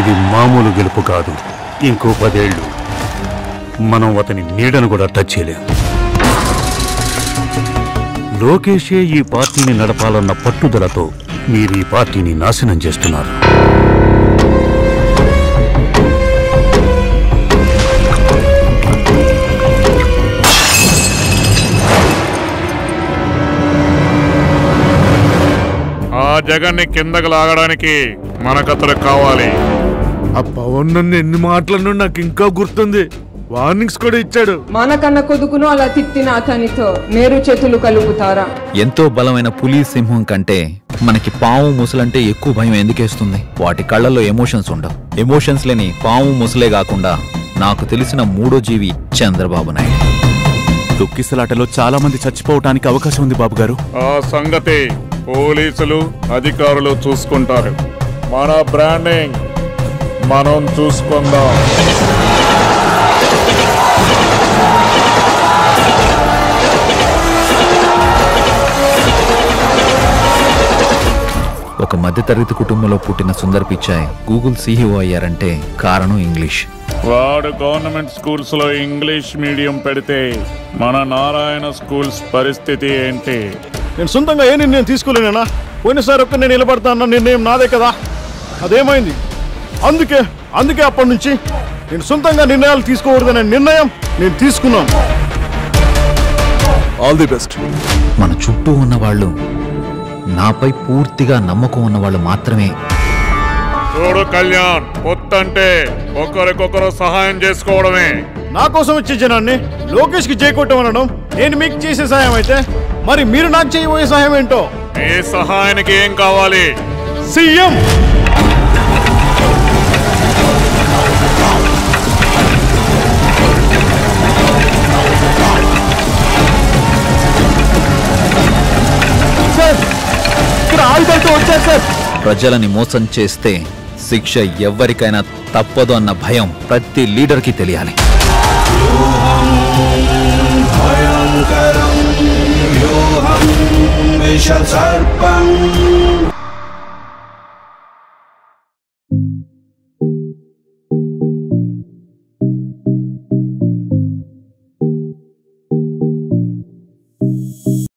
ఇది మామూలు గెలుపు కాదు ఇంకో పదేళ్ళు మనం అతని నీడను కూడా టచ్ చేయలేం లోకేషే ఈ పార్టీని నడపాలన్న పట్టుదలతో మీరు ఈ పార్టీని నాశనం చేస్తున్నారు ఆ జగన్ని కిందకు లాగడానికి మనకతడు కావాలి ఆ పవన్ నన్ను ఎన్ని మాటలను నాకు ఇంకా గుర్తుంది వార్నింగ్స్ కూడా ఇచ్చాడు మానకన్న కొడుకును అలా తిట్టిన అతనితో నేరు చేతులు కలుపుతారా ఎంతో బలమైన పులి సింహం కంటే మనకి పాము ముసలంటే ఎక్కువ భయం ఎందుకేస్తుంది వాటి కళ్ళల్లో ఎమోషన్స్ ఉండవు ఎమోషన్స్ లేని పాము ముసలే కాకుండా నాకు తెలిసిన మూడో జీవి చంద్రబాబు నాయుడు తొక్కిసలాటలో చాలా మంది చచ్చిపోవటానికి అవకాశం ఉంది బాబు గారు ఆ సంగతి పోలీసులు అధికారులు చూసుకుంటారు మన బ్రాండింగ్ మనం చూసుకుందాం ఒక మధ్యతరగతి కుటుంబంలో పుట్టిన సుందర్ పిచ్చాయ్ గూగుల్ సీఈఓ అయ్యారంటే కారణం ఇంగ్లీష్ వాడు గవర్నమెంట్ స్కూల్స్ లో ఇంగ్లీష్ మీడియం పెడితే మన నారాయణ స్కూల్స్ పరిస్థితి ఏంటి నేను సొంతంగా ఏ నిర్ణయం తీసుకోలేనా పోయినసారి ఒక్క నేను నిలబడతా అన్న నిర్ణయం నాదే కదా అదేమైంది అందుకే అందుకే అప్పటి నుంచి నేను సొంతంగా నిర్ణయాలు తీసుకోకూడదనే నిర్ణయం నేను తీసుకున్నాను ఆల్ ది బెస్ట్ మన చుట్టూ ఉన్న వాళ్ళు నాపై పూర్తిగా నమ్మకం ఉన్న వాళ్ళు మాత్రమే చూడు కళ్యాణ్ పొత్తంటే ఒకరికొకరు సహాయం చేసుకోవడమే నా కోసం వచ్చే జనాన్ని లోకేష్ కి చేయకొట్టమనడం నేను మీకు చేసే సహాయం అయితే మరి మీరు నాకు చేయబోయే సహాయం ఏంటో ఈ సహాయానికి ఏం కావాలి సీఎం సార్ ఇక్కడ ఆయుధాలతో వచ్చారు సార్ ప్రజలని మోసం చేస్తే శిక్ష ఎవ్వరికైనా తప్పదు అన్న భయం ప్రతి లీడర్కి తెలియాలి भयङ्करं व्योहं विषसर्पम्